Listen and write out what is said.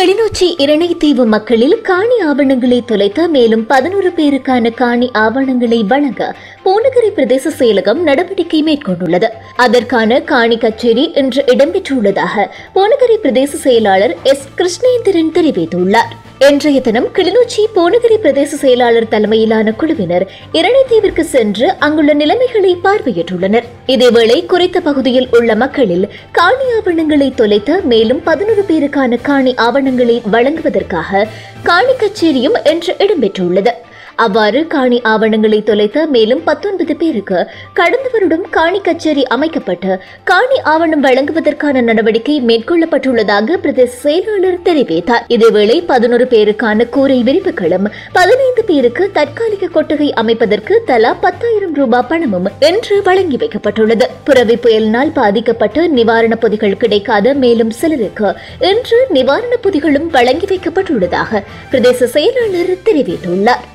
கிளிநொச்சி இரணைத்தீவு மக்களில் காணி ஆவணங்களை தொலைத்த மேலும் பதினோரு பேருக்கான காணி ஆவணங்களை வழங்க பூநகரி பிரதேச செயலகம் நடவடிக்கை மேற்கொண்டுள்ளது அதற்கான காணி கச்சேரி இன்று இடம்பெற்றுள்ளதாக பூநகரி பிரதேச செயலாளர் எஸ் கிருஷ்ணேந்திரன் தெரிவித்துள்ளார் இன்றைய தினம் கிளிநொச்சி பூநகரி பிரதேச செயலாளர் தலைமையிலான குழுவினர் இரணைத்தீவிற்கு சென்று அங்குள்ள நிலைமைகளை பார்வையிட்டுள்ளனர் இதேவேளை குறித்த பகுதியில் உள்ள மக்களில் காணி ஆவணங்களை தொலைத்த மேலும் பதினொரு பேருக்கான காணி ஆவணங்களை வழங்குவதற்காக காணி கச்சேரியும் இன்று இடம்பெற்றுள்ளது அவ்வாறு காணி ஆவணங்களை தொலைத்த மேலும் பத்தொன்பது பேருக்கு கடந்த வருடம் காணி கச்சேரி அமைக்கப்பட்டு காணி ஆவணம் வழங்குவதற்கான நடவடிக்கை மேற்கொள்ளப்பட்டுள்ளதாக பிரதேச செயலாளர் தெரிவித்தார் இதேவேளை பதினோரு பேருக்கான கூரை விரிப்புகளும் பதினைந்து பேருக்கு தற்காலிக கொட்டகை அமைப்பதற்கு தலா பத்தாயிரம் ரூபாய் பணமும் இன்று வழங்கி வைக்கப்பட்டுள்ளது புரவி புயலினால் பாதிக்கப்பட்டு நிவாரணப் பொதிகள் கிடைக்காத மேலும் சிலருக்கு இன்று நிவாரணப் பொதிகளும் வழங்கி வைக்கப்பட்டுள்ளதாக பிரதேச செயலாளர் தெரிவித்துள்ளார்